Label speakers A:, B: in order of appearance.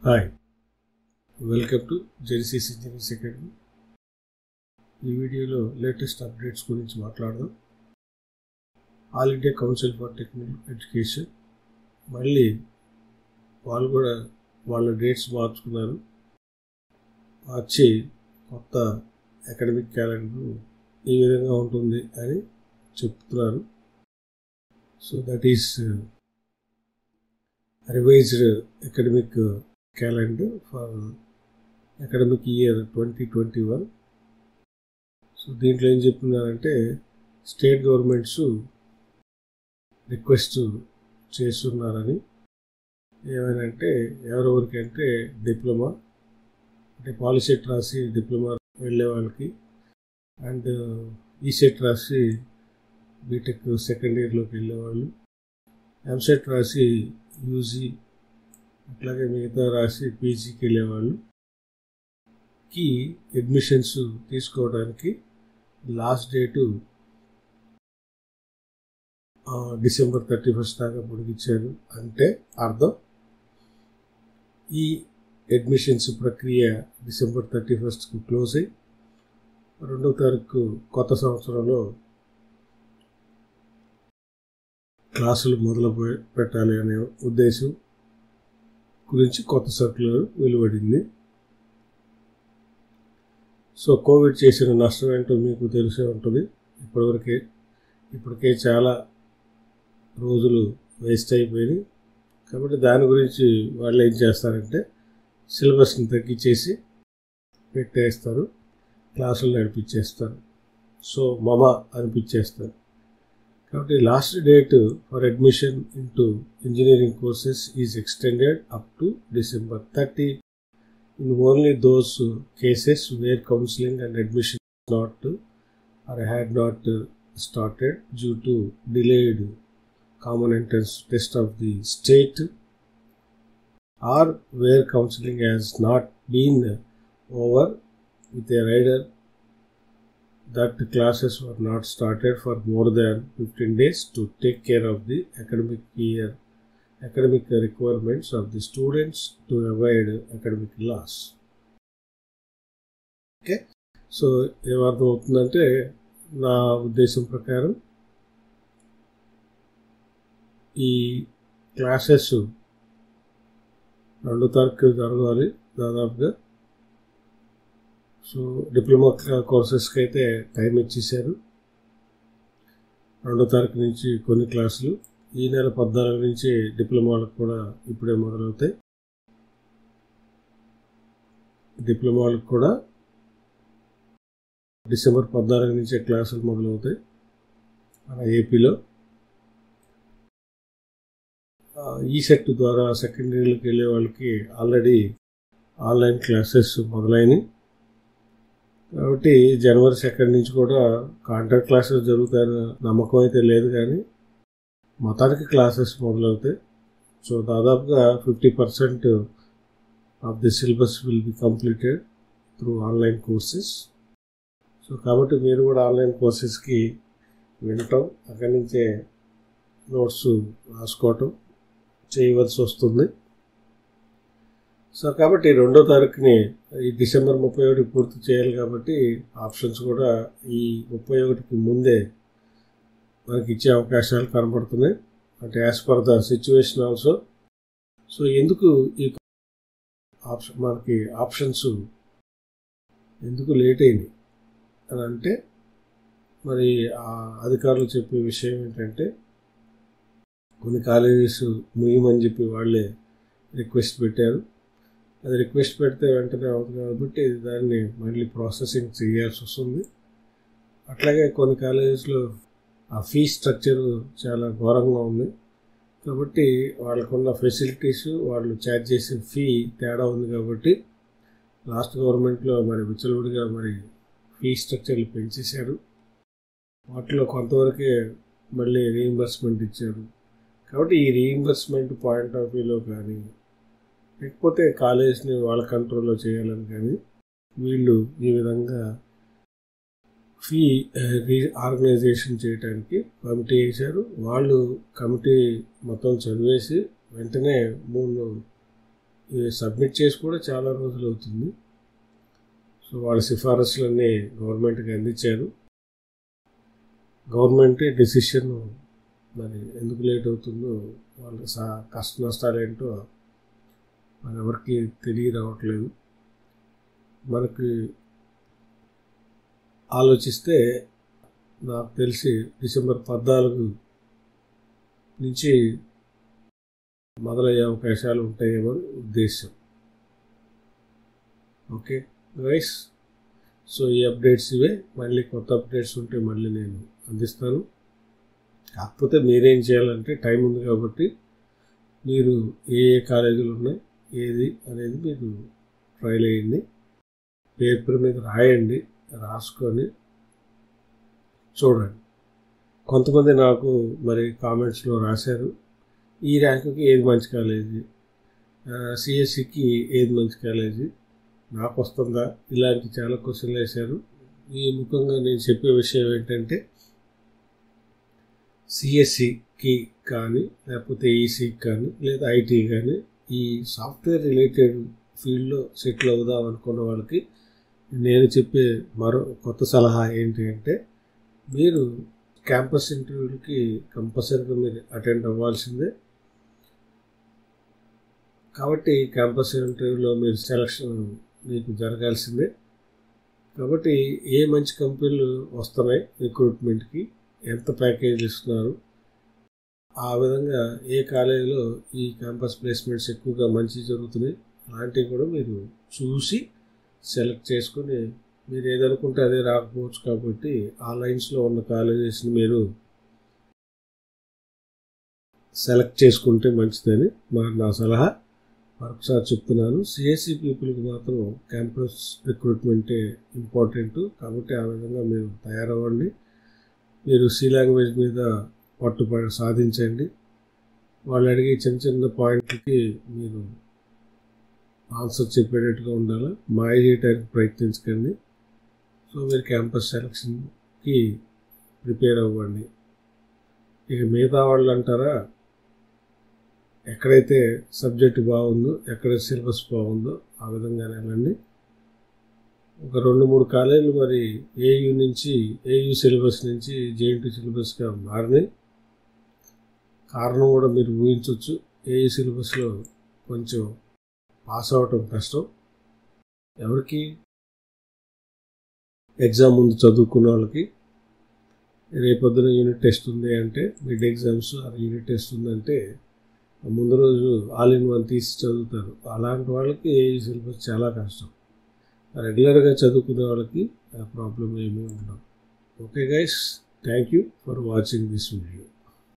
A: hi welcome to Genesis engineering academy ఈ వీడియోలో latest updates గురించి మాట్లాడదాం All India Council for Technical Education మళ్ళీ వాళ్ళు కూడా వాళ్ళ డేట్స్ మార్చుకున్నారు మార్చి కొత్త అకాడమిక్ క్యాలెండర్ ఈ విధంగా ఉంటుంది అని చెప్తున్నారు so that is revised academic calendar for academic year twenty twenty one so దీంట్లో ఏం చెప్తున్నారంటే స్టేట్ గవర్నమెంట్స్ రిక్వెస్ట్ చేస్తున్నారని ఏమనంటే ఎవరెవరికంటే డిప్లొమా అంటే పాలిసెట్ రాసి డిప్లొమా వెళ్ళే వాళ్ళకి అండ్ ఈసెట్ రాసి బీటెక్ సెకండ్ ఇయర్లోకి వెళ్ళేవాళ్ళు ఎంసెట్ రాసి యూజీ అట్లాగే మిగతా రాసి పీజీకి వెళ్ళేవాళ్ళు కి అడ్మిషన్స్ తీసుకోవడానికి last date December thirty first దాకా పొడిగించారు అంటే అర్థం ఈ అడ్మిషన్స్ ప్రక్రియ డిసెంబర్ థర్టీ ఫస్ట్కి క్లోజ్ అయ్యి రెండో తారీఖు కొత్త సంవత్సరంలో క్లాసులు మొదలు పెట్టాలి అనే ఉద్దేశం గురించి కొత్త సర్కులర్ వెలువడింది సో కోవిడ్ చేసిన నష్టం ఏంటో మీకు తెలిసే ఉంటుంది ఇప్పటివరకే ఇప్పటికే చాలా రోజులు వేస్ట్ అయిపోయినాయి కాబట్టి దాని గురించి వాళ్ళు ఏం చేస్తారంటే సిలబస్ని తగ్గించేసి పెట్టేస్తారు క్లాసులు నడిపించేస్తారు సో మమ అనిపించేస్తారు కాబట్టి last date for admission into engineering courses is extended up to December thirty in only those cases where counselling and admission not are had not started due to delayed common entrance test of the state or where counselling has not been over with a rider that classes were not started for more than 15 days to take care of the academic year academic requirements of the students to avoid academic loss okay so ఏమర్థం అవుతుందంటే నా ఉద్దేశం ప్రకారం ఈ classes రెండు తారీఖు జరగాలి దాదాపుగా సో డిప్లొమా కోర్సెస్కి అయితే టైం ఇచ్చేసారు రెండో తారీఖు నుంచి కొన్ని క్లాసులు ఈ నెల పద్నాలుగు నుంచి డిప్లొమాలకు కూడా ఇప్పుడే మొదలవుతాయి డిప్లొమాలకు కూడా డిసెంబర్ పద్నాలుగు నుంచే క్లాసులు మొదలవుతాయి మన ఏపీలో ఈ సెట్ ద్వారా సెకండ్ ఇయర్కి వెళ్ళే వాళ్ళకి ఆల్రెడీ ఆన్లైన్ క్లాసెస్ మొదలైనవి కాబట్టి జనవరి సెకండ్ నుంచి కూడా కాంట్రాక్ట్ క్లాసెస్ జరుగుతాయని నమ్మకం అయితే లేదు కానీ మతానికి క్లాసెస్ మొదలవుతాయి సో దాదాపుగా fifty percent of the syllabus will be completed through online courses so కాబట్టి మీరు కూడా ఆన్లైన్ కోర్సెస్కి వినటం అక్కడి నుంచే నోట్స్ రాసుకోవటం చేయవలసి వస్తుంది సో కాబట్టి రెండో తారీఖుని ఈ డిసెంబర్ ముప్పై ఒకటి పూర్తి చేయాలి కాబట్టి ఆప్షన్స్ కూడా ఈ ముప్పై ఒకటికి ముందే మనకి ఇచ్చే అవకాశాలు కనబడుతున్నాయి అంటే as per the situation also so ఎందుకు ఈ ఆప్షన్ మనకి ఆప్షన్స్ ఎందుకు లేట్ అయింది అని అంటే మరి ఆ అధికారులు చెప్పే విషయం ఏంటంటే కొన్ని కాలేజెస్ ముయ్యమని చెప్పి వాళ్ళే రిక్వెస్ట్ పెట్టారు అది రిక్వెస్ట్ పెడితే వెంటనే అవుతుంది కాబట్టి దాన్ని మళ్ళీ ప్రాసెసింగ్ చేయాల్సి వస్తుంది అట్లాగే కొన్ని కాలేజెస్లో ఆ ఫీ స్ట్రక్చర్ చాలా ఘోరంగా ఉంది కాబట్టి వాళ్ళకున్న ఫెసిలిటీస్ వాళ్ళు ఛార్జ్ చేసే ఫీ తేడా ఉంది కాబట్టి లాస్ట్ గవర్నమెంట్లో మరి విచ్చలవిడిగా మరి ఫీ స్ట్రక్చర్లు పెంచేశారు వాటిలో కొంతవరకే మళ్ళీ రీయింబర్స్మెంట్ ఇచ్చారు కాబట్టి ఈ రీయింబర్స్మెంట్ పాయింట్ ఆఫ్ వ్యూలో కానీ లేకపోతే కాలేజ్ని వాళ్ళ కంట్రోల్లో చేయాలని కానీ వీళ్ళు ఈ విధంగా ఫీ రీఆర్గనైజేషన్ చేయడానికి కమిటీ వేశారు వాళ్ళు కమిటీ మొత్తం చదివేసి వెంటనే మూడు సబ్మిట్ చేసి కూడా చాలా రోజులు అవుతుంది సో వాళ్ళ సిఫారసులన్నీ గవర్నమెంట్కి అందించారు గవర్నమెంటే డెసిషన్ మరి ఎందుకు లేట్ అవుతుందో వాళ్ళ సా కష్ట నష్టాలు ఏంటో మన ఎవరికి తెలియరావట్లేదు మనకి ఆలోచిస్తే నాకు తెలిసి డిసెంబర్ పద్నాలుగు నుంచి మొదలయ్యే అవకాశాలు ఉంటాయేమో ఉద్దేశం ఓకే గైస్ సో ఈ అప్డేట్స్ ఇవే మళ్ళీ కొత్త అప్డేట్స్ ఉంటే మళ్ళీ నేను అందిస్తాను కాకపోతే మీరేం చేయాలంటే టైం ఉంది కాబట్టి మీరు ఏ ఏ కాలేజీలు ఉన్నాయి ఏది అనేది మీరు ట్రైల్ వేయండి పేపర్ మీద రాయండి రాసుకొని చూడండి కొంతమంది నాకు మరి కామెంట్స్లో రాశారు ఈ ర్యాంకుకి ఏది మంచి కాలేజీ సిఎస్సికి ఏది మంచి కాలేజీ నాకు వస్తుందా ఇలాంటి చాలా క్వశ్చన్లు వేశారు ఈ ముఖంగా నేను చెప్పే విషయం ఏంటంటే సిఎస్సికి కానీ లేకపోతే ఈసీకి కానీ లేదా ఐటీ కానీ ఈ సాఫ్ట్వేర్ రిలేటెడ్ ఫీల్డ్లో సెటిల్ అవుదాం అనుకున్న వాళ్ళకి నేను చెప్పే మరో కొత్త సలహా ఏంటి అంటే మీరు క్యాంపస్ ఇంటర్వ్యూలకి కంపల్సరీగా మీరు అటెండ్ అవ్వాల్సిందే కాబట్టి క్యాంపస్ ఇంటర్వ్యూలో మీరు సెలక్షన్ మీకు జరగాల్సిందే కాబట్టి ఏ మంచి కంపెనీలు వస్తున్నాయి రిక్రూట్మెంట్కి ఎంత ప్యాకేజీలు ఇస్తున్నారు ఆ విధంగా ఏ కాలేజీలో ఈ క్యాంపస్ ప్లేస్మెంట్స్ ఎక్కువగా మంచి జరుగుతున్నాయి అలాంటివి కూడా మీరు చూసి సెలెక్ట్ చేసుకొని మీరు ఏదనుకుంటే అదే రాకపోవచ్చు కాబట్టి ఆ లైన్స్లో ఉన్న కాలేజెస్ని మీరు సెలెక్ట్ చేసుకుంటే మంచిదని మా నా సలహా మరొకసారి చెప్తున్నాను సిఎస్సి పీపుల్కి మాత్రం క్యాంపస్ రిక్రూట్మెంటే ఇంపార్టెంట్ కాబట్టి ఆ విధంగా మీరు తయారవ్వండి మీరు సి లాంగ్వేజ్ మీద పట్టుబడి సాధించండి వాళ్ళు అడిగే చిన్న చిన్న పాయింట్లకి మీరు ఆన్సర్ చెప్పేటట్టుగా ఉండాలి మాయ చేయడానికి ప్రయత్నించకండి సో మీరు క్యాంపస్ సెలక్షన్కి ప్రిపేర్ అవ్వండి ఇక మిగతా వాళ్ళు అంటారా ఎక్కడైతే సబ్జెక్ట్ బాగుందో ఎక్కడ సిలబస్ బాగుందో ఆ విధంగానే వెళ్ళండి ఒక రెండు మూడు కాలేజీలు మరి ఏయూ నుంచి ఏయూ సిలబస్ నుంచి జేఎన్టీ సిలబస్గా మారినాయి కారణం కూడా మీరు ఊహించవచ్చు ఏయూ సిలబస్లో కొంచెం పాస్ అవ్వటం కష్టం ఎవరికి ఎగ్జామ్ ముందు చదువుకున్న వాళ్ళకి రేపొద్దున యూనిట్ టెస్ట్ ఉంది అంటే మిడ్ ఎగ్జామ్స్ యూనిట్ టెస్ట్ ఉందంటే ముందు రోజు ఆల్ ఇన్ వన్ తీసి చదువుతారు అలాంటి వాళ్ళకి ఏ సిలబస్ చాలా కష్టం రెగ్యులర్గా చదువుకునే వాళ్ళకి ఆ ప్రాబ్లం ఏమీ ఉండదు okay guys thank you for watching this video